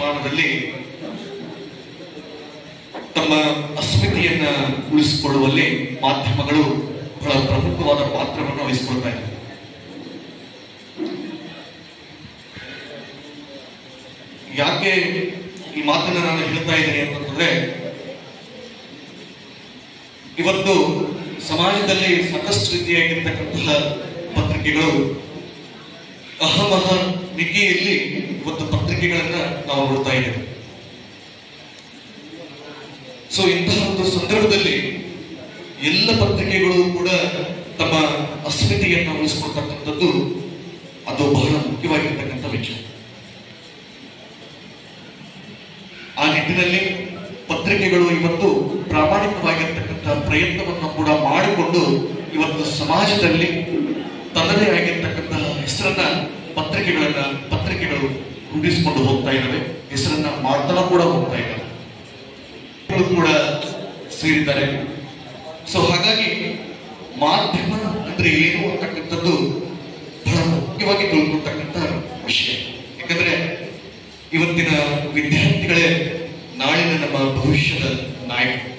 ಶತಮಾನದಲ್ಲಿ ತಮ್ಮ ಅಸ್ಮಿತೆಯನ್ನ ಉಳಿಸಿಕೊಳ್ಳುವಲ್ಲಿ ಮಾಧ್ಯಮಗಳು ಬಹಳ ಪ್ರಮುಖವಾದ ಪಾತ್ರವನ್ನು ವಹಿಸಿಕೊಳ್ತಾ ಇದೆ ಯಾಕೆ ಈ ಮಾತನ್ನ ನಾನು ಹೇಳ್ತಾ ಇದ್ದೀನಿ ಅಂತಂದ್ರೆ ಇವತ್ತು ಸಮಾಜದಲ್ಲಿ ಸಾಕಷ್ಟು ರೀತಿಯಾಗಿರ್ತಕ್ಕಂತಹ ಪತ್ರಿಕೆಗಳು ಅಹಮಹ ಮಿತಿಯಲ್ಲಿ ಇವತ್ತು ಪತ್ರಿಕೆಗಳನ್ನ ನಾವು ನೋಡ್ತಾ ಇದ್ದೇವೆ ಸೊ ಇಂತಹ ಒಂದು ಸಂದರ್ಭದಲ್ಲಿ ಎಲ್ಲ ಪತ್ರಿಕೆಗಳು ಕೂಡ ತಮ್ಮ ಅಸ್ಮಿತೆಯನ್ನು ಉಳಿಸಿಕೊಳ್ತಕ್ಕಂಥದ್ದು ಅದು ಬಹಳ ಮುಖ್ಯವಾಗಿರ್ತಕ್ಕಂಥ ವಿಚಾರ ಆ ನಿಟ್ಟಿನಲ್ಲಿ ಪತ್ರಿಕೆಗಳು ಇವತ್ತು ಪ್ರಾಮಾಣಿಕವಾಗಿರ್ತಕ್ಕಂಥ ಪ್ರಯತ್ನವನ್ನು ಕೂಡ ಮಾಡಿಕೊಂಡು ಇವತ್ತು ಸಮಾಜದಲ್ಲಿ ತನ್ನದೇ ಆಗಿರ್ತಕ್ಕಂತಹ ಹೆಸರನ್ನ ಪತ್ರಿಕೆಗಳನ್ನ ಪತ್ರಿಕೆಗಳು ರೂಢಿಸಿಕೊಂಡು ಹೋಗ್ತಾ ಇದ್ದಾವೆ ಹೆಸರನ್ನ ಮಾಡ್ತಾ ಕೂಡ ಹೋಗ್ತಾ ಇದ್ದಾವೆ ಇವ್ರು ಕೂಡ ಸೇರಿದ್ದಾರೆ ಸೊ ಹಾಗಾಗಿ ಮಾಧ್ಯಮ ಅಂದ್ರೆ ಏನು ಅಂತಕ್ಕಂಥದ್ದು ಬಹಳ ಮುಖ್ಯವಾಗಿ ತಿಳ್ಕೊಳ್ತಕ್ಕಂಥ ವಿಷಯ ಯಾಕಂದ್ರೆ ಇವತ್ತಿನ ವಿದ್ಯಾರ್ಥಿಗಳೇ ನಾಳಿನ ನಮ್ಮ ಭವಿಷ್ಯದ ನಾಯಕರು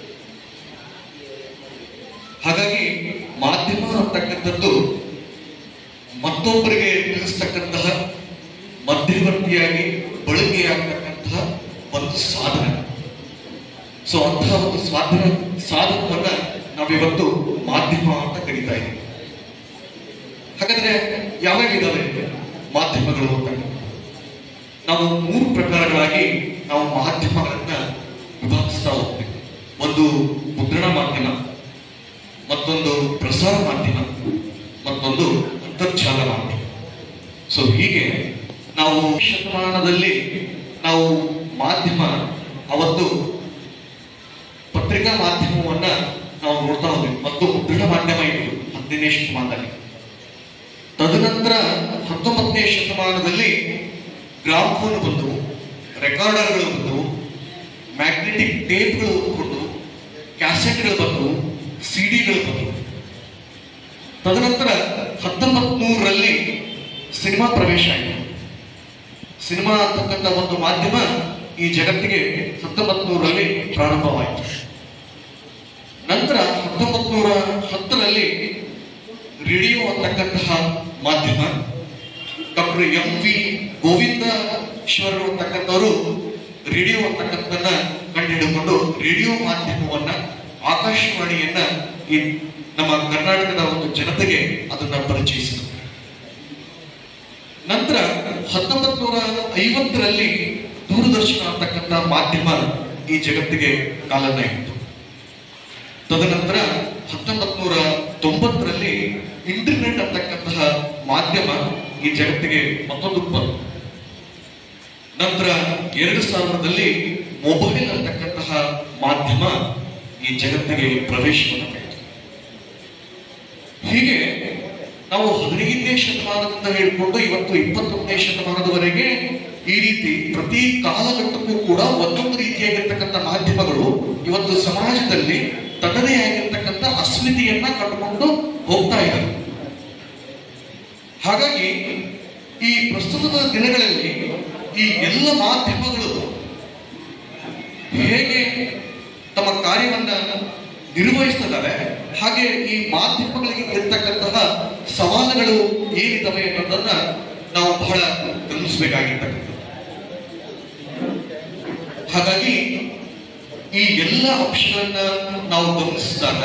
ಹಾಗಾಗಿ ಮಾಧ್ಯಮ ಅಂತಕ್ಕಂಥದ್ದು ಮತ್ತೊಬ್ಬರಿಗೆ ತಿಳಿಸ್ತಕ್ಕಂತಹ ಮಧ್ಯವರ್ತಿಯಾಗಿ ಬಳಕೆಯಾಗ್ತಕ್ಕಂತಹ ಒಂದು ಸಾಧನ ಸೊ ಅಂತಹ ಒಂದು ಸಾಧನ ಸಾಧನವನ್ನ ನಾವಿವತ್ತು ಮಾಧ್ಯಮ ಅಂತ ಕರೀತಾ ಇದ್ದೀವಿ ಹಾಗಾದ್ರೆ ಯಾವ್ಯಾವ ಇದಾವೆ ಮಾಧ್ಯಮಗಳು ಅಂತ ನಾವು ಮೂರು ಪ್ರಕಾರಗಳಾಗಿ ನಾವು ಮಾಧ್ಯಮಗಳನ್ನ ವಿಭಾಗಿಸ್ತಾ ಹೋಗ್ತೀವಿ ಒಂದು ಮುದ್ರಣ ಮಾಧ್ಯಮ ಮತ್ತೊಂದು ಪ್ರಸಾರ ಮಾಧ್ಯಮ ಮತ್ತೊಂದು ಅಂತರ್ಜಾಲ ಮಾಧ್ಯಮ ಸೊ ಹೀಗೆ ನಾವು ಈ ಶತಮಾನದಲ್ಲಿ ನಾವು ಮಾಧ್ಯಮ ಅವತ್ತು ಪತ್ರಿಕಾ ಮಾಧ್ಯಮವನ್ನ ನಾವು ನೋಡ್ತಾ ಹೋದ್ವಿ ಮತ್ತು ಮುದ್ರಣ ಮಾಧ್ಯಮ ಇತ್ತು ಹದಿನೈದನೇ ಶತಮಾನದಲ್ಲಿ ತದನಂತರ ಹತ್ತೊಂಬತ್ತನೇ ಶತಮಾನದಲ್ಲಿ ಗ್ರಾಮ್ಫೋನ್ ಬಂದವು ರೆಕಾರ್ಡರ್ಗಳು ಬಂದವು ಮ್ಯಾಗ್ನೆಟಿಕ್ ಟೇಪ್ಗಳು ಬಂದವು ಕ್ಯಾಸೆಟ್ಗಳು ಬಂದವು ಸಿಡಿಗಳು ಬಂದವು ತದನಂತರ ಹತ್ತೊಂಬತ್ ನೂರರಲ್ಲಿ ಸಿನಿಮಾ ಪ್ರವೇಶ ಆಯಿತು ಸಿನಿಮಾ ಅಂತಕ್ಕಂಥ ಒಂದು ಮಾಧ್ಯಮ ಈ ಜಗತ್ತಿಗೆ ಹತ್ತೊಂಬತ್ ನೂರರಲ್ಲಿ ಪ್ರಾರಂಭವಾಯಿತು ನಂತರ ಹತ್ತೊಂಬತ್ ನೂರ ಹತ್ತರಲ್ಲಿ ರೇಡಿಯೋ ಅಂತಕ್ಕಂತಹ ಮಾಧ್ಯಮ ಡಾಕ್ಟರ್ ಎಂ ವಿ ಗೋವಿಂದ ಈಶ್ವರರು ಅಂತಕ್ಕಂಥವರು ರೇಡಿಯೋ ಅಂತಕ್ಕಂಥದ್ದನ್ನ ಕಂಡುಹಿಡಿದುಕೊಂಡು ರೇಡಿಯೋ ಮಾಧ್ಯಮವನ್ನ ಆಕಾಶವಾಣಿಯನ್ನ ಈ ನಮ್ಮ ಕರ್ನಾಟಕದ ಒಂದು ಜನತೆಗೆ ಅದನ್ನ ಪರಿಚಯಿಸಿದರು ನಂತರ ಹತ್ತೊಂಬತ್ ನೂರ ಐವತ್ತರಲ್ಲಿ ದೂರದರ್ಶನ ಅಂತಕ್ಕಂಥ ಮಾಧ್ಯಮ ಈ ಜಗತ್ತಿಗೆ ಕಾಲನ್ನ ಇತ್ತು ತದನಂತರ ಹತ್ತೊಂಬತ್ ನೂರ ತೊಂಬತ್ತರಲ್ಲಿ ಇಂಟರ್ನೆಟ್ ಅಂತಕ್ಕಂತಹ ಮಾಧ್ಯಮ ಈ ಜಗತ್ತಿಗೆ ಮತ್ತೊಂದು ಬಂತು ನಂತರ ಎರಡು ಸಾವಿರದಲ್ಲಿ ಮೊಬೈಲ್ ಅಂತಕ್ಕಂತಹ ಮಾಧ್ಯಮ ಈ ಜಗತ್ತಿಗೆ ಪ್ರವೇಶವನ್ನು ಪಡೆಯಿತು ಹೀಗೆ ನಾವು ಹದಿನೈದನೇ ಶತಮಾನದಿಂದ ಹಿಡ್ಕೊಂಡು ಇವತ್ತು ಇಪ್ಪತ್ತೊಂದನೇ ಶತಮಾನದವರೆಗೆ ಈ ರೀತಿ ಪ್ರತಿ ಕಾಲಘಟ್ಟಕ್ಕೂ ಕೂಡ ಒಂದೊಂದು ರೀತಿಯಾಗಿರ್ತಕ್ಕಂಥ ಮಾಧ್ಯಮಗಳು ಇವತ್ತು ಸಮಾಜದಲ್ಲಿ ತನ್ನದೇ ಆಗಿರ್ತಕ್ಕಂಥ ಅಸ್ಮಿತೆಯನ್ನ ಕಂಡುಕೊಂಡು ಹೋಗ್ತಾ ಇದ್ದಾರೆ ಹಾಗಾಗಿ ಈ ಪ್ರಸ್ತುತದ ದಿನಗಳಲ್ಲಿ ಈ ಎಲ್ಲ ಮಾಧ್ಯಮಗಳು ಹೇಗೆ ತಮ್ಮ ಕಾರ್ಯವನ್ನ ನಿರ್ವಹಿಸ್ತದವೆ ಹಾಗೆ ಈ ಮಾಧ್ಯಮಗಳಿಗೆ ಇರ್ತಕ್ಕಂತಹ ಸವಾಲುಗಳು ಏನಿದ್ದಾವೆ ಅನ್ನೋದನ್ನ ನಾವು ಬಹಳ ಗಮನಿಸಬೇಕಾಗಿರ್ತಕ್ಕಂಥದ್ದು ಹಾಗಾಗಿ ಈ ಎಲ್ಲ ಅಂಶಗಳನ್ನ ನಾವು ಗಮನಿಸಿದಾಗ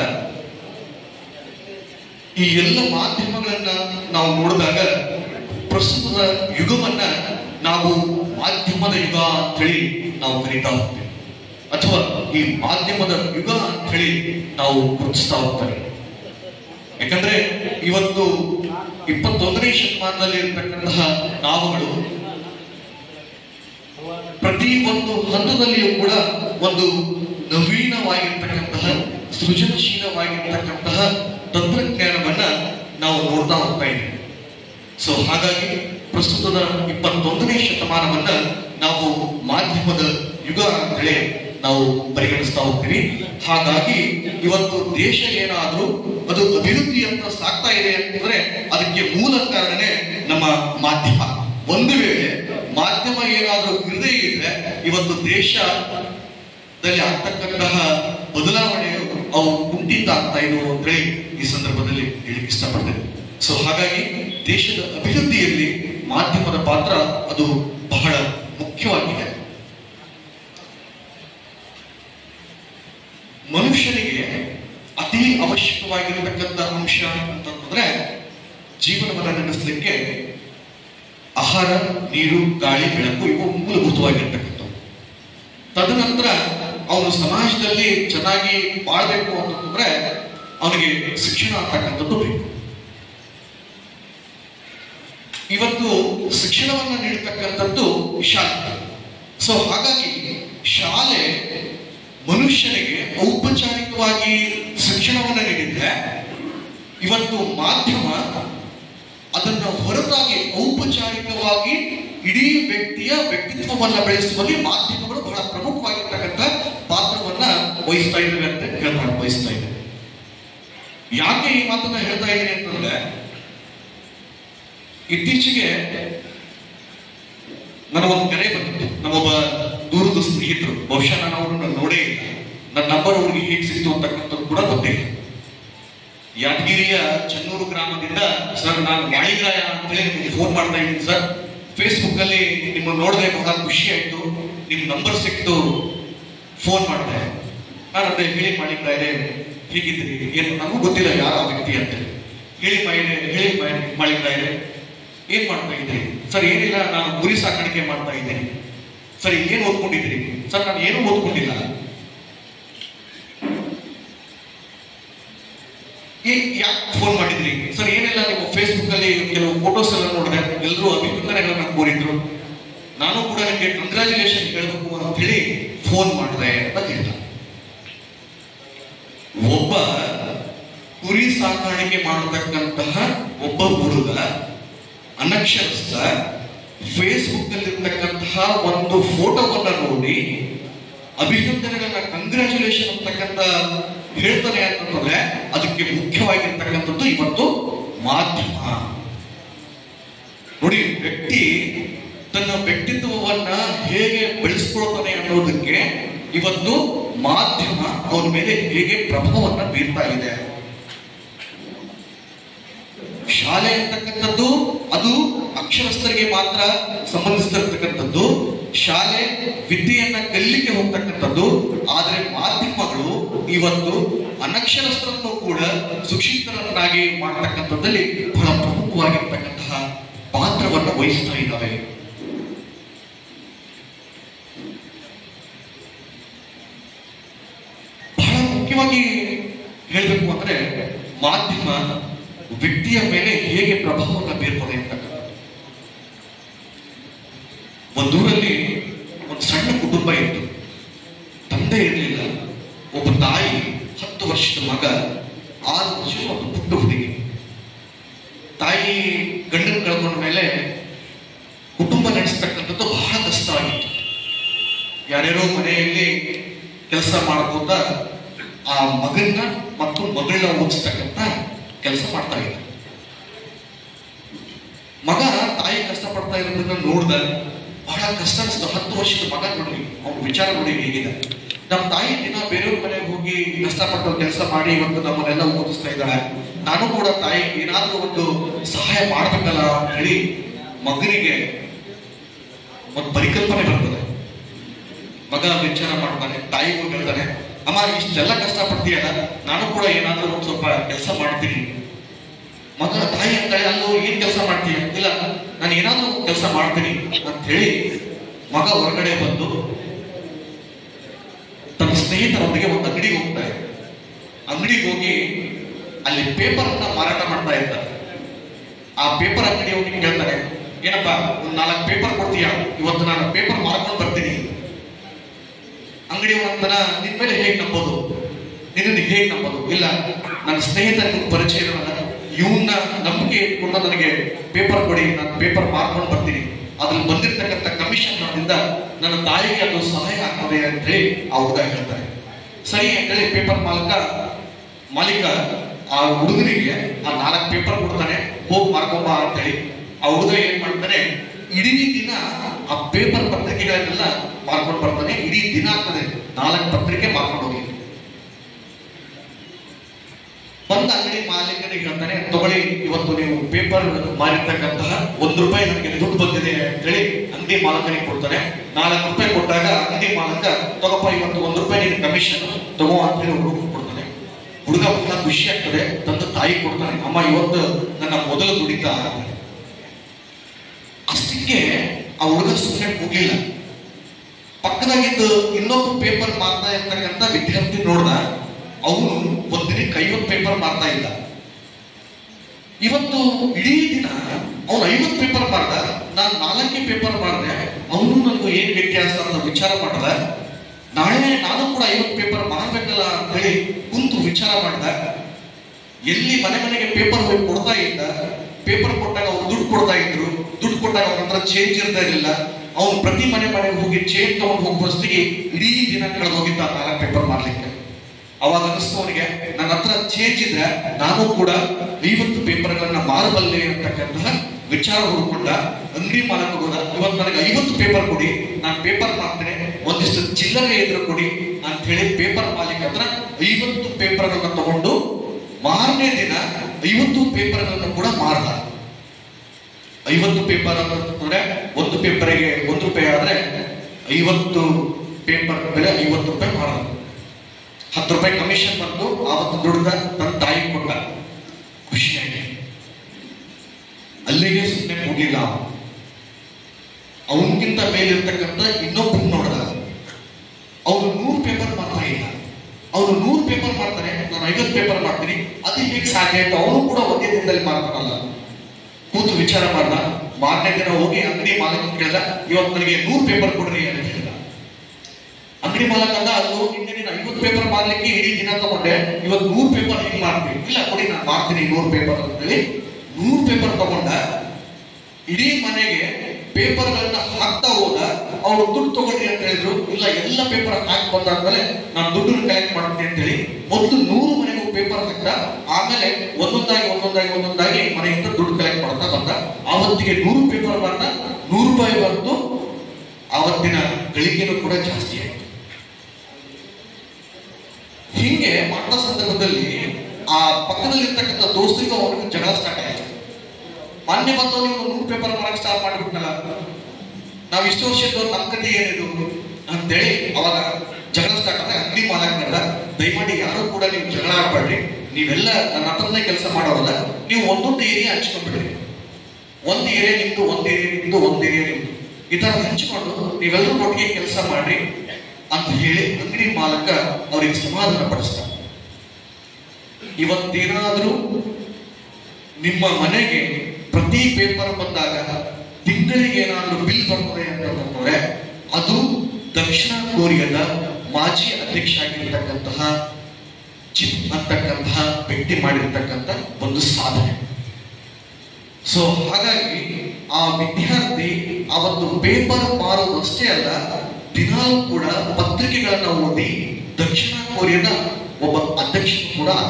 ಈ ಎಲ್ಲ ಮಾಧ್ಯಮಗಳನ್ನ ನಾವು ನೋಡಿದಾಗ ಪ್ರಸ್ತುತದ ಯುಗವನ್ನ ನಾವು ಮಾಧ್ಯಮದ ಯುಗ ಅಂತ ಹೇಳಿ ನಾವು ಕರೀತಾ ಹೋಗ್ತೇವೆ ಅಥವಾ ಈ ಮಾಧ್ಯಮದ ಯುಗ ಅಂತ ಹೇಳಿ ನಾವು ಗುರುತಿಸ್ತಾ ಹೋಗ್ತೇವೆ ಯಾಕಂದ್ರೆ ಇವತ್ತು ಇಪ್ಪತ್ತೊಂದನೇ ಶತಮಾನದಲ್ಲಿ ಇರ್ತಕ್ಕಂತಹ ನಾವುಗಳು ಪ್ರತಿ ಒಂದು ಹಂತದಲ್ಲಿಯೂ ಕೂಡ ಒಂದು ನವೀನವಾಗಿರ್ತಕ್ಕಂತಹ ಸೃಜನಶೀಲವಾಗಿರ್ತಕ್ಕಂತಹ ತಂತ್ರಜ್ಞಾನವನ್ನ ನಾವು ನೋಡ್ತಾ ಹೋಗ್ತಾ ಇದ್ದೀವಿ ಸೊ ಹಾಗಾಗಿ ಪ್ರಸ್ತುತದ ಇಪ್ಪತ್ತೊಂದನೇ ಶತಮಾನವನ್ನ ನಾವು ಮಾಧ್ಯಮದ ಯುಗ ಅಂತ ಹೇಳಿ ನಾವು ಪರಿಗಣಿಸ್ತಾ ಹೋಗ್ತೀವಿ ಹಾಗಾಗಿ ಇವತ್ತು ದೇಶ ಏನಾದ್ರೂ ಅದು ಅಭಿವೃದ್ಧಿ ಅಂತ ಸಾಗ್ತಾ ಇದೆ ಅಂತಂದ್ರೆ ಅದಕ್ಕೆ ಮೂಲ ಕಾರಣನೇ ನಮ್ಮ ಮಾಧ್ಯಮ ಒಂದು ವೇಳೆ ಮಾಧ್ಯಮ ಏನಾದರೂ ಇರದೇ ಇದ್ರೆ ಇವತ್ತು ದೇಶದಲ್ಲಿ ಆಗ್ತಕ್ಕಂತಹ ಬದಲಾವಣೆಯು ಅವು ಕುಂಠಿತ ಆಗ್ತಾ ಇದ್ವು ಅಂತೇಳಿ ಈ ಸಂದರ್ಭದಲ್ಲಿ ಹೇಳಿಕ್ಕೆ ಇಷ್ಟಪಡ್ತೇನೆ ಸೊ ಹಾಗಾಗಿ ದೇಶದ ಅಭಿವೃದ್ಧಿಯಲ್ಲಿ ಮಾಧ್ಯಮದ ಪಾತ್ರ ಅದು ಬಹಳ ಮುಖ್ಯವಾಗಿದೆ ಮನುಷ್ಯನಿಗೆ ಅತಿ ಅವಶ್ಯಕವಾಗಿರತಕ್ಕಂಥ ಅಂಶ ಅಂತಂದ್ರೆ ಜೀವನವನ್ನು ನಡೆಸಲಿಕ್ಕೆ ಆಹಾರ ನೀರು ಗಾಳಿ ಬೆಳಕು ಇವು ಮೂಲಭೂತವಾಗಿರ್ತಕ್ಕಂಥವು ತದನಂತರ ಅವನು ಸಮಾಜದಲ್ಲಿ ಚೆನ್ನಾಗಿ ಬಾಳ್ಬೇಕು ಅಂತಂದ್ರೆ ಅವನಿಗೆ ಶಿಕ್ಷಣ ಅಂತಕ್ಕಂಥದ್ದು ಬೇಕು ಇವತ್ತು ಶಿಕ್ಷಣವನ್ನ ನೀಡತಕ್ಕಂಥದ್ದು ಶಾಲೆ ಸೊ ಹಾಗಾಗಿ ಶಾಲೆ ಮನುಷ್ಯನಿಗೆ ಔಪಚಾರಿಕವಾಗಿ ಶಿಕ್ಷಣವನ್ನ ನೀಡಿದ್ರೆ ಇವತ್ತು ಮಾಧ್ಯಮ ಅದನ್ನ ಹೊರತಾಗಿ ಔಪಚಾರಿಕವಾಗಿ ಇಡೀ ವ್ಯಕ್ತಿಯ ವ್ಯಕ್ತಿತ್ವವನ್ನ ಬೆಳೆಸುವಲ್ಲಿ ಮಾಧ್ಯಮಗಳು ಬಹಳ ಪ್ರಮುಖವಾಗಿರ್ತಕ್ಕಂಥ ಪಾತ್ರವನ್ನ ವಹಿಸ್ತಾ ಇದ್ದಾವೆ ಅಂತ ಹೇಳ್ತಾರೆ ವಹಿಸ್ತಾ ಇದ್ದಾರೆ ಯಾಕೆ ಈ ಮಾತನ್ನ ಹೇಳ್ತಾ ಇದ್ದೀನಿ ಅಂತಂದ್ರೆ ಇತ್ತೀಚೆಗೆ ನನ್ನ ಒಂದು ಕರೆ ಬಂದಿತ್ತು ನಮ್ಮೊಬ್ಬ ದೂರದ ಸ್ನೇಹಿತರು ಬಹುಶಃ ನಾನು ಅವ್ರನ್ನ ನೋಡೇ ಇಲ್ಲ ನನ್ನ ನಂಬರ್ ಅವ್ರಿಗೆ ಹೇಗೆ ಸಿಕ್ತು ಅಂತಕ್ಕಂಥದ್ದು ಕೂಡ ಗೊತ್ತಿಲ್ಲ ಯಾದಗಿರಿಯ ಚನ್ನೂರು ಗ್ರಾಮದಿಂದ ಸರ್ ನಾನು ಮಾಳಿಗ್ರಾಯ ಅಂತೇಳಿ ನಿಮಗೆ ಫೋನ್ ಮಾಡ್ತಾ ಇದ್ದೀನಿ ಸರ್ ಫೇಸ್ಬುಕ್ ಅಲ್ಲಿ ನಿಮ್ಮ ನೋಡಿದ್ರೆ ಬಹಳ ಖುಷಿ ಆಯ್ತು ನಿಮ್ ನಂಬರ್ ಸಿಕ್ತು ಫೋನ್ ಮಾಡಿದೆ ನಾನು ಅದೇ ಹೇಳಿ ಮಾಳಿಗ್ರಾಯರೇ ಹೀಗಿದ್ದೀರಿ ಏನು ನನಗೂ ಗೊತ್ತಿಲ್ಲ ಯಾರ ಆ ವ್ಯಕ್ತಿ ಅಂತ ಹೇಳಿ ಮಾಯಿರೆ ಹೇಳಿ ಮಾಳಿಗ್ರಾಯರೇ ಏನ್ ಮಾಡ್ತಾ ಇದ್ದೀರಿ ಸರ್ ಏನಿಲ್ಲ ನಾನು ಗುರಿ ಸಾಕಾಣಿಕೆ ಮಾಡ್ತಾ ಇದ್ದೀನಿ ಸರ್ ಏನ್ ಓದ್ಕೊಂಡಿದ್ದೀರಿ ಸರ್ ನಾನು ಏನು ಓದ್ಕೊಂಡಿಲ್ಲ ಯಾಕೆ ಫೋನ್ ಮಾಡಿದ್ರಿ ಸರ್ ಏನೆಲ್ಲ ನಿಮ್ಮ ಫೇಸ್ಬುಕ್ ಅಲ್ಲಿ ಕೆಲವು ಫೋಟೋಸ್ ಎಲ್ಲ ನೋಡಿದೆ ಎಲ್ಲರೂ ಅಭಿನಂದನೆಗಳನ್ನ ಕೋರಿದ್ರು ನಾನು ಕೂಡ ನಿಮಗೆ ಕಂಗ್ರಾಚುಲೇಷನ್ ಹೇಳ್ಬೇಕು ಅಂತ ಹೇಳಿ ಫೋನ್ ಮಾಡಿದೆ ಅಂತ ಹೇಳ್ದ ಒಬ್ಬ ಕುರಿ ಸಾಕಾಣಿಕೆ ಮಾಡತಕ್ಕಂತಹ ಒಬ್ಬ ಹುಡುಗ ಅನಕ್ಷರಸ್ಥ ಫೇಸ್ಬುಕ್ ಅಲ್ಲಿರ್ತಕ್ಕಂತಹ ಒಂದು ಫೋಟೋವನ್ನ ನೋಡಿ ಅಭಿನಂದನೆಗಳನ್ನ ಕಂಗ್ರಾಚುಲೇಷನ್ ಅಂತಕ್ಕಂಥ ಹೇಳ್ತಾನೆ ಅಂತಂದ್ರೆ ಅದಕ್ಕೆ ಮುಖ್ಯವಾಗಿರ್ತಕ್ಕಂಥದ್ದು ಇವತ್ತು ಮಾಧ್ಯಮ ನೋಡಿ ವ್ಯಕ್ತಿ ತನ್ನ ವ್ಯಕ್ತಿತ್ವವನ್ನ ಹೇಗೆ ಬೆಳೆಸ್ಕೊಳ್ತಾನೆ ಅನ್ನೋದಕ್ಕೆ ಇವತ್ತು ಮಾಧ್ಯಮ ಅವನ ಮೇಲೆ ಹೇಗೆ ಪ್ರಭಾವವನ್ನ ಬೀರ್ತಾ ಇದೆ ಶಾಲೆ ಅಂತಕ್ಕಂಥದ್ದು ಅದು ಅಕ್ಷರಸ್ಥರಿಗೆ ಮಾತ್ರ ಸಂಬಂಧಿಸಿರ್ತಕ್ಕಂಥದ್ದು ಶಾಲೆ ವಿದ್ಯೆಯನ್ನ ಕಲಿಲಿಕ್ಕೆ ಹೋಗ್ತಕ್ಕಂಥದ್ದು ಆದ್ರೆ ಮಾಧ್ಯಮಗಳು ಇವತ್ತು ಅನಕ್ಷರಸ್ಥರನ್ನು ಕೂಡ ಸುಶಿಕ್ಷಿತರನ್ನಾಗಿ ಮಾಡ್ತಕ್ಕಂಥದ್ದಲ್ಲಿ ಬಹಳ ಪ್ರಮುಖವಾಗಿರ್ತಕ್ಕಂತಹ ಪಾತ್ರವನ್ನು ವಹಿಸ್ತಾ ಇದ್ದಾವೆ ಬಹಳ ಮುಖ್ಯವಾಗಿ ಹೇಳಬೇಕು ಅಂದ್ರೆ ಮಾಧ್ಯಮ ವ್ಯಕ್ತಿಯ ಮೇಲೆ ಹೇಗೆ ಪ್ರಭಾವವನ್ನು ಬೀರ್ತದೆ ಅಂತಕ್ಕಂಥದ್ದು ಒಂದೂರಲ್ಲಿ ಒಂದು ಸಣ್ಣ ಕುಟುಂಬ ಇತ್ತು ತಂದೆ ಇರಲಿಲ್ಲ ಒಬ್ಬ ತಾಯಿ ಹತ್ತು ವರ್ಷದ ಮಗ ಆರು ವರ್ಷದ ಒಂದು ಪುಟ್ಟ ಹುಡುಗಿ ತಾಯಿ ಗಂಡನ ಕಳ್ಕೊಂಡ ಮೇಲೆ ಕುಟುಂಬ ನಡೆಸ್ತಕ್ಕಂಥದ್ದು ಬಹಳ ಕಷ್ಟ ಆಗಿತ್ತು ಯಾರ್ಯಾರೋ ಮನೆಯಲ್ಲಿ ಕೆಲಸ ಮಾಡ್ಕೋತ ಆ ಮಗನ್ನ ಮತ್ತು ಮಗಳನ್ನ ಓದಿಸ್ತಕ್ಕಂಥ ಕೆಲಸ ಮಾಡ್ತಾ ಇದ್ದ ಮಗ ತಾಯಿ ಕಷ್ಟಪಡ್ತಾ ಇರೋದನ್ನ ನೋಡ್ದ ಬಹಳ ಕಷ್ಟ ಅನಿಸ್ತು ಹತ್ತು ವರ್ಷದ ಮಗ ನೋಡಿ ಅವ್ನ ವಿಚಾರ ನೋಡಿ ಹೇಗಿದೆ ನಮ್ಮ ತಾಯಿ ದಿನ ಬೇರೆಯವ್ರ ಮನೆಗೆ ಹೋಗಿ ಕಷ್ಟಪಟ್ಟು ಕೆಲಸ ಮಾಡಿ ಇವತ್ತು ನಮ್ಮನ್ನೆಲ್ಲ ಓದಿಸ್ತಾ ಇದ್ದಾಳೆ ನಾನು ಕೂಡ ತಾಯಿ ಏನಾದ್ರೂ ಒಂದು ಸಹಾಯ ಮಾಡ್ಬೇಕಲ್ಲ ಅಂತ ಹೇಳಿ ಮಗನಿಗೆ ಒಂದು ಪರಿಕಲ್ಪನೆ ಬರ್ತದೆ ಮಗ ವಿಚಾರ ಮಾಡ್ತಾನೆ ತಾಯಿಗೂ ಹೇಳ್ತಾನೆ ಅಮ್ಮ ಇಷ್ಟೆಲ್ಲ ಕಷ್ಟ ಪಡ್ತೀಯಲ್ಲ ನಾನು ಕೂಡ ಏನಾದ್ರೂ ಒಂದು ಸ್ವಲ್ಪ ಕೆಲಸ ಮಾಡ್ತೀನಿ ಮಗ ತಾಯಿ ಅಂತಾಳೆ ಅಲ್ಲೋ ಏನ್ ಕೆಲಸ ಮಾಡ್ತೀಯ ಇಲ್ಲ ನಾನು ಏನಾದ್ರೂ ಕೆಲಸ ಮಾಡ್ತೀನಿ ಅಂತ ಹೇಳಿ ಮಗ ಹೊರಗಡೆ ಬಂದು ತನ್ನ ಸ್ನೇಹಿತರೊಂದಿಗೆ ಒಂದು ಅಂಗಡಿಗೆ ಹೋಗ್ತಾರೆ ಅಂಗಡಿಗೆ ಹೋಗಿ ಅಲ್ಲಿ ಪೇಪರ್ ಅನ್ನ ಮಾರಾಟ ಮಾಡ್ತಾ ಇರ್ತಾರೆ ಆ ಪೇಪರ್ ಅಂಗಡಿ ಹೋಗಿ ಕೇಳ್ತಾರೆ ಏನಪ್ಪ ಒಂದ್ ನಾಲ್ಕು ಪೇಪರ್ ಕೊಡ್ತೀಯಾ ಇವತ್ತು ನಾನು ಪೇಪರ್ ಮಾರ್ಕೊಂಡು ಬರ್ತೀನಿ ಅಂಗಡಿ ಒಂದನ ನಿನ್ ಮೇಲೆ ಹೇಗೆ ನಂಬೋದು ನಿನ್ನನ್ನು ಹೇಗೆ ನಂಬೋದು ಇಲ್ಲ ನನ್ನ ಸ್ನೇಹಿತ ನಿಮ್ಗೆ ಪರಿಚಯ ಇರೋಲ್ಲ ಇವನ್ನ ನಂಬಿಕೆ ಇಟ್ಕೊಂಡು ನನಗೆ ಪೇಪರ್ ಕೊಡಿ ನಾನು ಪೇಪರ್ ಮಾರ್ಕೊಂಡು ಬರ್ತೀನಿ ಅದ್ರಲ್ಲಿ ಬಂದಿರ್ತಕ್ಕಂಥ ಕಮಿಷನ್ ಇಂದ ನನ್ನ ತಾಯಿಗೆ ಅದು ಸಹಾಯ ಆಗ್ತದೆ ಅಂತ ಹೇಳಿ ಆ ಹುಡುಗ ಹೇಳ್ತಾರೆ ಸರಿ ಅಂತೇಳಿ ಪೇಪರ್ ಮಾಲಕ ಮಾಲೀಕ ಆ ಹುಡುಗನಿಗೆ ಆ ನಾಲ್ಕು ಪೇಪರ್ ಕೊಡ್ತಾನೆ ಹೋಗಿ ಮಾರ್ಕೊಂಬ ಅಂತೇಳಿ ಆ ಹುಡುಗ ಏನ್ ಮಾಡ್ತಾನೆ ಇಡೀ ದಿನ ಆ ಪೇಪರ್ ಪತ್ರಿಕೆಗಳನ್ನೆಲ್ಲ ಮಾರ್ಕೊಂಡು ಬರ್ತಾನೆ ಇಡೀ ದಿನ ಆಗ್ತದೆ ನಾಲ್ಕು ಪತ್ರಿಕೆ ಮಾರ್ಕೊಂಡು ಹೋಗಿ ಬಂದ ಅಂಗಡಿ ಮಾಲೀಕನಿಗೆ ಹೇಳ್ತಾನೆ ತಗೊಳ್ಳಿ ಇವತ್ತು ನೀವು ಪೇಪರ್ ಮಾರಿರ್ತಕ್ಕಂತಹ ಒಂದು ರೂಪಾಯಿ ನನಗೆ ದುಡ್ಡು ಬಂದಿದೆ ಅಂತೇಳಿ ಅಂಗಡಿ ಮಾಲಕನಿಗೆ ಕೊಡ್ತಾನೆ ನಾಲ್ಕು ರೂಪಾಯಿ ಕೊಟ್ಟಾಗ ಅಂಗಡಿ ಮಾಲಕ ತಗೋಪ್ಪ ಇವತ್ತು ಒಂದು ರೂಪಾಯಿ ನಿನ್ ಕಮಿಷನ್ ತಗೋ ಅಂತೇಳಿ ಹುಡುಗ ಕೊಡ್ತಾನೆ ಹುಡುಗ ಬಹಳ ಖುಷಿ ಆಗ್ತದೆ ತಂದು ತಾಯಿ ಕೊಡ್ತಾನೆ ಅಮ್ಮ ಇವತ್ತು ನನ್ನ ಮೊದಲ ದುಡಿತ ಅಷ್ಟಕ್ಕೆ ಆ ಹುಡುಗ ಸುಮ್ಮನೆ ಹೋಗ್ಲಿಲ್ಲ ಪಕ್ಕದಾಗಿದ್ದು ಇನ್ನೊಂದು ಪೇಪರ್ ಮಾರ್ತಾ ಇರ್ತಕ್ಕಂಥ ವಿದ್ಯಾರ್ಥಿ ನೋಡ್ದ ಅವನು ಒಂದಿನಕ್ಕೆ ಐವತ್ತು ಪೇಪರ್ ಮಾರ್ತಾ ಇದ್ದ ಇವತ್ತು ಇಡೀ ದಿನ ಅವನು ಐವತ್ತು ಪೇಪರ್ ಮಾರ್ದ ನಾನು ನಾಲ್ಕೇ ಪೇಪರ್ ಮಾಡಿದೆ ಅವನು ನನಗೂ ಏನ್ ವ್ಯತ್ಯಾಸ ಅಂತ ವಿಚಾರ ಮಾಡ್ದ ನಾಳೆ ನಾನು ಕೂಡ ಐವತ್ತು ಪೇಪರ್ ಮಾರ್ಬೇಕಲ್ಲ ಅಂತ ಹೇಳಿ ಕುಂತು ವಿಚಾರ ಮಾಡ್ದ ಎಲ್ಲಿ ಮನೆ ಮನೆಗೆ ಪೇಪರ್ ಹೋಗಿ ಕೊಡ್ತಾ ಇದ್ದ ಪೇಪರ್ ಕೊಟ್ಟಾಗ ಅವ್ರು ದುಡ್ಡು ಕೊಡ್ತಾ ಇದ್ರು ದುಡ್ಡು ಕೊಟ್ಟಾಗ ಅವ್ರ ಹತ್ರ ಚೇಂಜ್ ಇರ್ತಾ ಇರಲಿಲ್ಲ ಅವ್ನು ಪ್ರತಿ ಮನೆ ಮನೆಗೆ ಹೋಗಿ ಚೇಂಜ್ ತಗೊಂಡು ಹೋಗುವಷ್ಟಿಗೆ ಇಡೀ ದಿನ ಕಳೆದು ಹೋಗಿದ್ದ ಆ ನಾಲ್ಕು ಪೇಪರ್ ಮಾಡ್ಲಿಕ್ಕೆ ಅವಾಗ ಅನಿಸ್ತು ಅವನಿಗೆ ನನ್ನ ಹತ್ರ ಚೇಂಜ್ ಇದ್ರೆ ನಾನು ಕೂಡ ಐವತ್ತು ಪೇಪರ್ಗಳನ್ನ ಮಾರಬಲ್ಲೆ ಅಂತಕ್ಕಂತಹ ವಿಚಾರ ಹುಡ್ಕೊಂಡ ಅಂಗಡಿ ಮಾಲಕ ಹೋದ ಇವತ್ತು ನನಗೆ ಐವತ್ತು ಪೇಪರ್ ಕೊಡಿ ನಾನು ಪೇಪರ್ ಮಾಡ್ತೇನೆ ಒಂದಿಷ್ಟು ಚಿಲ್ಲರೆ ಇದ್ರೆ ಕೊಡಿ ಅಂತ ಹೇಳಿ ಪೇಪರ್ ಮಾಲೀಕ ಹತ್ರ ಐವತ್ತು ಪೇಪರ್ಗಳನ್ನ ತಗೊಂಡು ಮಾರನೇ ದಿನ ಐವತ್ತು ಪೇಪರ್ಗಳನ್ನು ಕೂಡ ಮಾರ್ದ ಐವತ್ತು ಪೇಪರ್ ಅಂತಂದ್ರೆ ಒಂದು ಪೇಪರಿಗೆ ಒಂದು ರೂಪಾಯಿ ಆದ್ರೆ ಐವತ್ತು ಪೇಪರ್ ಬೆಲೆ ಐವತ್ತು ರೂಪಾಯಿ ಮಾರದ ಹತ್ತು ರೂಪಾಯಿ ಕಮಿಷನ್ ಬಂದು ಆವತ್ತು ದುಡ್ದ ತನ್ನ ತಾಯಿ ಕೊಟ್ಟ ಖುಷಿಯಾಗಿ ಅಲ್ಲಿಗೆ ಸುಮ್ಮನೆ ಹೋಗಿಲ್ಲ ಅವನಿಗಿಂತ ಮೇಲಿರ್ತಕ್ಕಂಥ ಇನ್ನೊಬ್ಬ ನೋಡ್ದ ಅವನು ನೂರು ಪೇಪರ್ ಮಾಡ್ತಾ ಇಲ್ಲ ಅವನು ನೂರು ಪೇಪರ್ ಮಾಡ್ತಾನೆ ನಾನು ಐವತ್ತು ಪೇಪರ್ ಮಾಡ್ತೀನಿ ಅದು ಹೇಗೆ ಸಾಧ್ಯ ಆಯ್ತು ಅವನು ಕೂಡ ಒಂದೇ ದಿನದಲ್ಲಿ ಮಾಡ್ತಾನಲ್ಲ ಕೂತು ವಿಚಾರ ಮಾಡ್ದ ಮಾರನೇ ದಿನ ಹೋಗಿ ಅಂಗಡಿ ಮಾಲಕ ಕೇಳ್ದ ಇವತ್ತು ನನಗೆ ನೂರು ಪೇಪರ್ ಕೊಡ್ರಿ ಅಂತ ಹೇಳ್ದ ಅಂಗಡಿ ಮಾಲಕ ಅಂದ ಅದು ನಿನ್ನೆ ನೀನು ಐವತ್ತು ಪೇಪರ್ ಮಾಡ್ಲಿಕ್ಕೆ ಇಡೀ ದಿನ ತಗೊಂಡೆ ಇವತ್ತು ನೂರು ಪೇಪರ್ ಹೇಗೆ ಮಾಡ್ತೀನಿ ಇಲ್ಲ ಕೊಡಿ ನಾನು ಮಾಡ್ತೀನಿ ನೂರು ಪೇಪರ್ ಅಂತ ಹೇಳಿ ನೂರು ಪೇಪರ್ ತಗೊಂಡ ಇಡೀ ಮನೆಗೆ ಪೇಪರ್ಗಳನ್ನ ಹಾಕ್ತಾ ಹೋದ ಅವ್ರು ದುಡ್ಡು ತಗೊಳ್ಳಿ ಅಂತ ಹೇಳಿದ್ರು ಇಲ್ಲ ಎಲ್ಲ ಪೇಪರ್ ಹಾಕಿ ಬಂದಾದ್ಮೇಲೆ ನಾನು ದುಡ್ಡನ್ನು ಕಲೆಕ್ಟ್ ಮಾಡ್ತೀನಿ ಅಂತ ಹೇಳಿ ಮೊದಲು ನೂರು ಮನೆಗೂ ಪೇಪರ್ ಹಾಕ್ದ ಆಮೇಲೆ ಒಂದೊಂದಾಗಿ ಒಂದೊಂದಾಗಿ ಒಂದೊಂದಾಗಿ ಮನೆಯಿಂದ ದುಡ್ಡು ಕಲೆಕ್ಟ್ ಮಾಡ್ತಾ ಬಂದ ಆವತ್ತಿಗೆ ನೂರು ಪೇಪರ್ ಬಂದ ನೂರು ರೂಪಾಯಿ ಬಂತು ಆವತ್ತಿನ ಗಳಿಕೆನೂ ಕೂಡ ಜಾಸ್ತಿ ಆಯ್ತು ಹಿಂಗೆ ಮಾಡೋ ಸಂದರ್ಭದಲ್ಲಿ ಆ ಪಕ್ಕದಲ್ಲಿರ್ತಕ್ಕಂಥ ದೋಸ್ತಿಗೂ ಅವನಿಗೆ ಜಗಳ ಸ್ಟಾರ್ಟ್ ಆಯ್ತು ಮೊನ್ನೆ ಬಂದು ನೀವು ನೂರು ಪೇಪರ್ ಮಾಡಕ್ ಸ್ಟಾರ್ಟ್ ಮಾಡಿಬಿಟ್ನಲ್ಲ ನಾವ್ ಇಷ್ಟು ವರ್ಷದ್ದು ನಮ್ಮ ಕತೆ ಏನಿದು ಅಂತೇಳಿ ಅವಾಗ ಜಗಳ ಸ್ಟಾರ್ಟ್ ಆದ್ರೆ ಅಂಗಡಿ ಮಾಲಕರಲ್ಲ ದಯಮಾಡಿ ಯಾರು ಕೂಡ ನೀವು ಜಗಳ ಆಡ್ಬೇಡ್ರಿ ನೀವೆಲ್ಲ ನನ್ನ ಹತ್ರನೇ ಕೆಲಸ ಮಾಡೋರಲ್ಲ ನೀವು ಒಂದೊಂದು ಏರಿಯಾ ಹಂಚ್ಕೊಂಡ್ಬಿಡ್ರಿ ಒಂದ್ ಏರಿಯಾ ನಿಮ್ದು ಒಂದ್ ಏರಿಯಾ ನಿಮ್ದು ಒಂದ್ ಏರಿಯಾ ನಿಮ್ದು ಈ ತರ ಹಂಚ್ಕೊಂಡು ನೀವೆಲ್ಲರೂ ಒಟ್ಟಿಗೆ ಕೆಲಸ ಮಾಡ್ರಿ ಅಂತ ಹೇಳಿ ಅಂಗಡಿ ಮಾಲಕ ಅವ್ರಿಗೆ ಸಮಾಧಾನ ಪಡಿಸ್ತಾರೆ ಇವತ್ತೇನಾದ್ರೂ ನಿಮ್ಮ ಮನೆಗೆ ಪ್ರತಿ ಪೇಪರ್ ಬಂದಾಗ ತಿಂಗಳಿಗೆ ಏನಾದ್ರೂ ಬಿಲ್ ಬರ್ತದೆ ಅಂತಂದ್ರೆ ಅದು ದಕ್ಷಿಣ ಕೊರಿಯಾದ ಮಾಜಿ ಅಧ್ಯಕ್ಷ ಆಗಿರ್ತಕ್ಕಂತಹ ಚಿಪ್ ಅಂತಕ್ಕಂತಹ ವ್ಯಕ್ತಿ ಮಾಡಿರ್ತಕ್ಕಂಥ ಒಂದು ಸಾಧನೆ ಸೊ ಹಾಗಾಗಿ ಆ ವಿದ್ಯಾರ್ಥಿ ಅವತ್ತು ಪೇಪರ್ ಮಾರೋದಷ್ಟೇ ಅಲ್ಲ ದಿನಾಲೂ ಕೂಡ ಪತ್ರಿಕೆಗಳನ್ನ ಓದಿ ದಕ್ಷಿಣ ಕೊರಿಯಾದ ಒಬ್ಬ ಅಧ್ಯಕ್ಷ ಕೂಡ ಆದ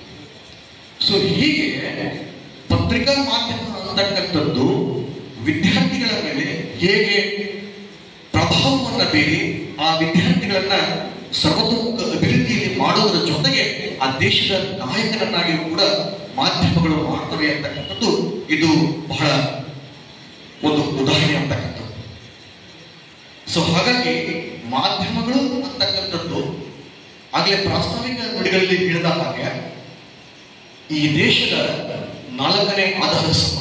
ಸೊ ಹೀಗೆ ಪತ್ರಿಕಾ ಮಾಧ್ಯಮ ಅಂತಕ್ಕಂಥದ್ದು ವಿದ್ಯಾರ್ಥಿಗಳ ಮೇಲೆ ಹೇಗೆ ಪ್ರಭಾವವನ್ನ ಬೀರಿ ಆ ವಿದ್ಯಾರ್ಥಿಗಳನ್ನ ಸರ್ವತೋಮುಖ ಅಭಿವೃದ್ಧಿಯಲ್ಲಿ ಮಾಡೋದರ ಜೊತೆಗೆ ಆ ದೇಶದ ನಾಯಕರನ್ನಾಗಿ ಕೂಡ ಮಾಧ್ಯಮಗಳು ಮಾಡ್ತವೆ ಅಂತಕ್ಕಂಥದ್ದು ಇದು ಬಹಳ ಒಂದು ಉದಾಹರಣೆ ಅಂತಕ್ಕಂಥದ್ದು ಸೊ ಹಾಗಾಗಿ ಮಾಧ್ಯಮಗಳು ಅಂತಕ್ಕಂಥದ್ದು ಆಗಲೇ ಪ್ರಾಸ್ತಾವಿಕ ನುಡಿಗಳಲ್ಲಿ ಹೇಳಿದ ಹಾಗೆ ಈ ದೇಶದ ನಾಲ್ಕನೇ ಆಧಾರ ಸ್ತಂಭ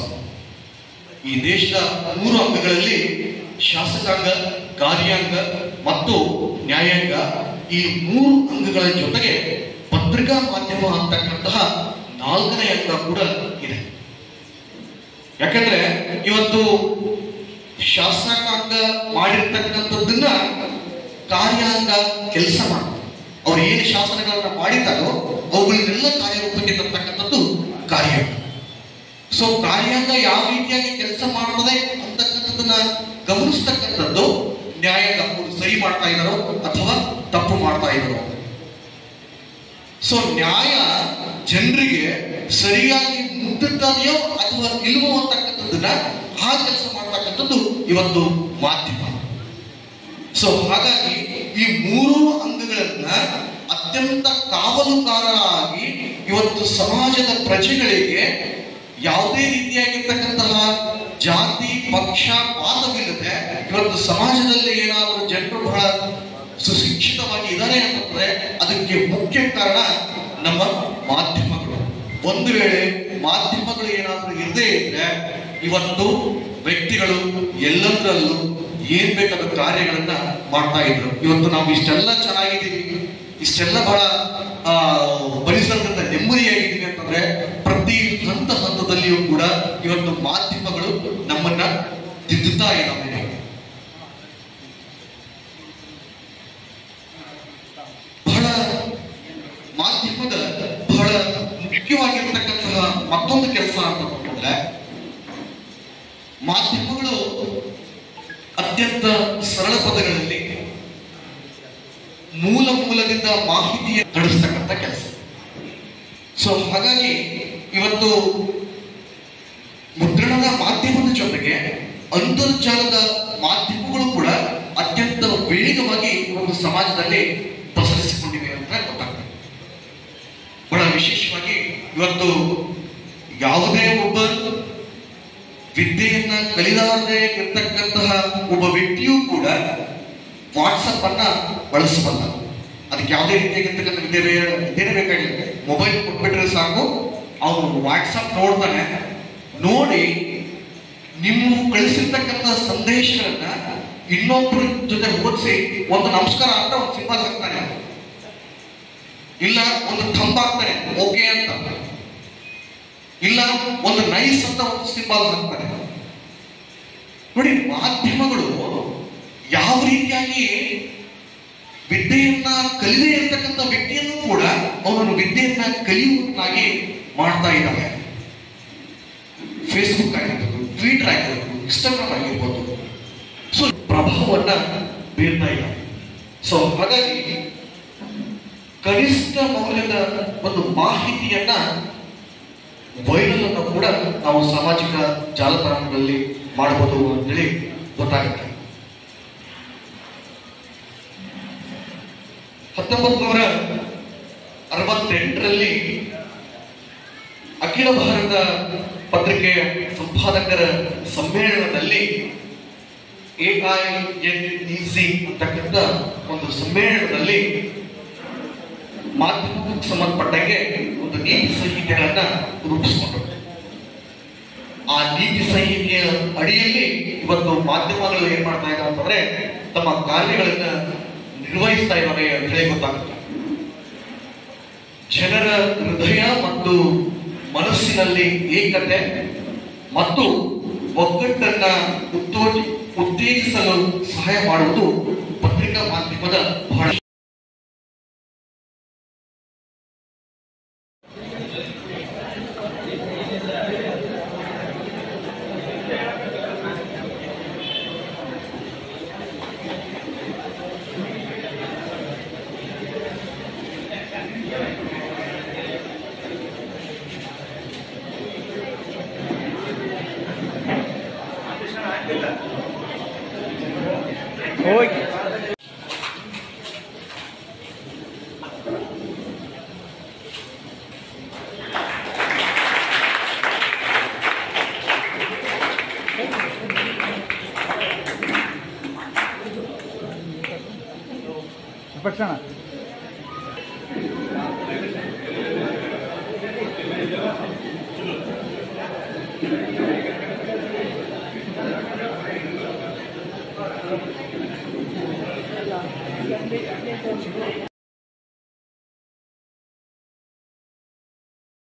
ಈ ದೇಶದ ಮೂರು ಅಂಗಗಳಲ್ಲಿ ಶಾಸಕಾಂಗ ಕಾರ್ಯಾಂಗ ಮತ್ತು ನ್ಯಾಯಾಂಗ ಈ ಮೂರು ಅಂಗಗಳ ಜೊತೆಗೆ ಪತ್ರಿಕಾ ಮಾಧ್ಯಮ ಅಂತಕ್ಕಂತಹ ನಾಲ್ಕನೇ ಅಂಗ ಕೂಡ ಇದೆ ಯಾಕಂದ್ರೆ ಇವತ್ತು ಶಾಸಕಾಂಗ ಮಾಡಿರ್ತಕ್ಕಂಥದ್ದನ್ನ ಕಾರ್ಯಾಂಗ ಕೆಲಸ ಮಾಡ್ತಾರೆ ಅವ್ರು ಏನು ಶಾಸನಗಳನ್ನ ಮಾಡಿದ್ದಾರೋ ಅವುಗಳನ್ನೆಲ್ಲ ಕಾರ್ಯರೂಪಕ್ಕೆ ತರ್ತಕ್ಕಂಥದ್ದು ಕಾರ್ಯಾಂಗ ಸೊ ಕಾರ್ಯಾಂಗ ಯಾವ ರೀತಿಯಾಗಿ ಕೆಲಸ ಮಾಡ್ತದೆ ಅಂತಕ್ಕಂಥದ್ದನ್ನ ಗಮನಿಸ್ತಕ್ಕಂಥದ್ದು ನ್ಯಾಯಾಂಗ ಅವ್ರು ಸರಿ ಮಾಡ್ತಾ ಇದ್ದಾರೋ ಅಥವಾ ತಪ್ಪು ಮಾಡ್ತಾ ಇದ್ದಾರೋ ಸೊ ನ್ಯಾಯ ಜನರಿಗೆ ಸರಿಯಾಗಿ ಮುಟ್ಟಿದ್ದಾನೆಯೋ ಅಥವಾ ಇಲ್ವೋ ಅಂತಕ್ಕಂಥದ್ದನ್ನ ಆ ಕೆಲಸ ಮಾಡ್ತಕ್ಕಂಥದ್ದು ಇವತ್ತು ಮಾಧ್ಯಮ ಸೊ ಹಾಗಾಗಿ ಈ ಮೂರು ಅಂಗಗಳನ್ನ ಅತ್ಯಂತ ಕಾವಲುಗಾರರಾಗಿ ಇವತ್ತು ಸಮಾಜದ ಪ್ರಜೆಗಳಿಗೆ ಯಾವುದೇ ರೀತಿಯಾಗಿರ್ತಕ್ಕಂತಹ ಜಾತಿ ಪಕ್ಷ ಪಾತವಿಲ್ಲದೆ ಇವತ್ತು ಸಮಾಜದಲ್ಲಿ ಏನಾದರೂ ಜನರು ಬಹಳ ಸುಶಿಕ್ಷಿತವಾಗಿ ಇದ್ದಾರೆ ಅಂತಂದ್ರೆ ಅದಕ್ಕೆ ಮುಖ್ಯ ಕಾರಣ ನಮ್ಮ ಮಾಧ್ಯಮಗಳು ಒಂದು ವೇಳೆ ಮಾಧ್ಯಮಗಳು ಏನಾದರೂ ಇರದೇ ಇದ್ರೆ ಇವತ್ತು ವ್ಯಕ್ತಿಗಳು ಎಲ್ಲದರಲ್ಲೂ ಏನ್ ಬೇಕಾದ ಕಾರ್ಯಗಳನ್ನ ಮಾಡ್ತಾ ಇದ್ರು ಇವತ್ತು ನಾವು ಇಷ್ಟೆಲ್ಲ ಚೆನ್ನಾಗಿದ್ದೀವಿ ಇಷ್ಟೆಲ್ಲ ಬಹಳ ಆ ಪರಿಸರದಿಂದ ನೆಮ್ಮದಿಯಾಗಿದ್ದೀವಿ ಅಂತಂದ್ರೆ ಪ್ರತಿ ಹಂತ ಹಂತದಲ್ಲಿಯೂ ಕೂಡ ಇವತ್ತು ಮಾಧ್ಯಮಗಳು ನಮ್ಮನ್ನ ತಿದ್ದುತ್ತಾ ಇದ್ದಾವೆ ಬಹಳ ಮಾಧ್ಯಮದ ಬಹಳ ಮುಖ್ಯವಾಗಿರ್ತಕ್ಕಂತಹ ಮತ್ತೊಂದು ಕೆಲಸ ಅಂತ ಅಂತಂದ್ರೆ ಮಾಧ್ಯಮಗಳು ಅತ್ಯಂತ ಸರಳ ಪದಗಳಲ್ಲಿ ಮೂಲ ಮೂಲದಿಂದ ಮಾಹಿತಿಯ ನಡೆಸ್ತಕ್ಕಂಥ ಕೆಲಸ ಸೊ ಹಾಗಾಗಿ ಇವತ್ತು ಮುದ್ರಣದ ಮಾಧ್ಯಮದ ಜೊತೆಗೆ ಅಂತರ್ಜಾಲದ ಮಾಧ್ಯಮಗಳು ಕೂಡ ಅತ್ಯಂತ ವೇಗವಾಗಿ ಒಂದು ಸಮಾಜದಲ್ಲಿ ಪಸರಿಸಿಕೊಂಡಿವೆ ಅಂತ ಗೊತ್ತಾಗ್ತದೆ ಬಹಳ ವಿಶೇಷವಾಗಿ ಇವತ್ತು ಯಾವುದೇ ಒಬ್ಬ ವಿದ್ಯೆಯನ್ನ ಕಲಿಲಾರದೆ ಇರ್ತಕ್ಕಂತಹ ಒಬ್ಬ ವ್ಯಕ್ತಿಯೂ ಕೂಡ ವಾಟ್ಸಪ್ ಅನ್ನ ಬಳಸಬಲ್ಲ ಅದಕ್ಕೆ ಯಾವುದೇ ರೀತಿಯಾಗಿರ್ತಕ್ಕಂಥ ವಿದ್ಯೆ ಬೇ- ವಿದ್ಯೆನೇ ಬೇಕಾಗಿಲ್ಲ ಮೊಬೈಲ್ ಕೊಟ್ಬಿಟ್ರೆ ಸಾಕು ಅವನು ವಾಟ್ಸಪ್ ನೋಡ್ತಾನೆ ನೋಡಿ ನೀವು ಕಳಿಸಿರ್ತಕ್ಕಂಥ ಸಂದೇಶಗಳನ್ನ ಇನ್ನೊಬ್ಬರ ಜೊತೆ ಓದಿಸಿ ಒಂದು ನಮಸ್ಕಾರ ಅಂತ ಒಂದು ಸಿಂಬಲ್ ಹಾಕ್ತಾನೆ ಇಲ್ಲ ಒಂದು ಥಂಬ್ ಹಾಕ್ತಾನೆ ಓಕೆ ಅಂತ ಇಲ್ಲ ಒಂದು ನೈಸ್ ಅಂತ ಒಂದು ಸಿಂಬಲ್ ಹಾಕ್ತಾನೆ ನೋಡಿ ಮಾಧ್ಯಮಗಳು ಯಾವ ರೀತಿಯಾಗಿ ವಿದ್ಯೆಯನ್ನ ಕಲಿದೇ ಇರ್ತಕ್ಕಂಥ ವ್ಯಕ್ತಿಯನ್ನು ಕೂಡ ಅವನನ್ನು ವಿದ್ಯೆಯನ್ನ ಕಲಿಯುವನ್ನಾಗಿ ಮಾಡ್ತಾ ಇದ್ದಾವೆ ಫೇಸ್ಬುಕ್ ಆಗಿರ್ಬೋದು ಟ್ವಿಟರ್ ಆಗಿರ್ಬೋದು ಇನ್ಸ್ಟಾಗ್ರಾಮ್ ಆಗಿರ್ಬೋದು ಸೊ ಪ್ರಭಾವವನ್ನ ಬೀರ್ತಾ ಇದ್ದಾವೆ ಸೊ ಹಾಗಾಗಿ ಕನಿಷ್ಠ ಮೌಲ್ಯದ ಒಂದು ಮಾಹಿತಿಯನ್ನ ವೈರಲ್ ಅನ್ನು ಕೂಡ ನಾವು ಸಾಮಾಜಿಕ ಜಾಲತಾಣಗಳಲ್ಲಿ ಮಾಡಬಹುದು ಅಂತೇಳಿ ಗೊತ್ತಾಗುತ್ತೆ ಹತ್ತೊಂಬತ್ತು ನೂರ ಅರವತ್ತೆಂಟರಲ್ಲಿ ಅಖಿಲ ಭಾರತ ಪತ್ರಿಕೆಯ ಸಂಪಾದಕರ ಸಮ್ಮೇಳನದಲ್ಲಿ ಎಐಎನ್ಇಸಿ ಅಂತಕ್ಕಂಥ ಒಂದು ಸಮ್ಮೇಳನದಲ್ಲಿ ಮಾಧ್ಯಮಕ್ಕೆ ಸಂಬಂಧಪಟ್ಟಂಗೆ ಒಂದು ನೀತಿ ಸಂಹಿತೆಗಳನ್ನ ರೂಪಿಸಿಕೊಂಡರು ಆ ನೀತಿ ಸಂಹಿತೆಯ ಅಡಿಯಲ್ಲಿ ಇವತ್ತು ಮಾಧ್ಯಮಗಳು ಏನ್ ಮಾಡ್ತಾ ಇದ್ದಾರೆ ಅಂತಂದ್ರೆ ತಮ್ಮ ಕಾರ್ಯಗಳನ್ನ ನಿರ್ವಹಿಸ್ತಾ ಇದ್ದಾರೆ ಅಂತ ಹೇಳಿ ಗೊತ್ತಾಗುತ್ತೆ ಜನರ ಹೃದಯ ಮತ್ತು ಮನಸ್ಸಿನಲ್ಲಿ ಏಕತೆ ಮತ್ತು ಒಗ್ಗಟ್ಟನ್ನ ಉತ್ತೋಜಿ ಉತ್ತೇಜಿಸಲು ಸಹಾಯ ಮಾಡುವುದು ಪತ್ರಿಕಾ ಮಾಧ್ಯಮದ ಬಹಳ ಹೋಗಿ ಪಕ್ಷಣ Thank you.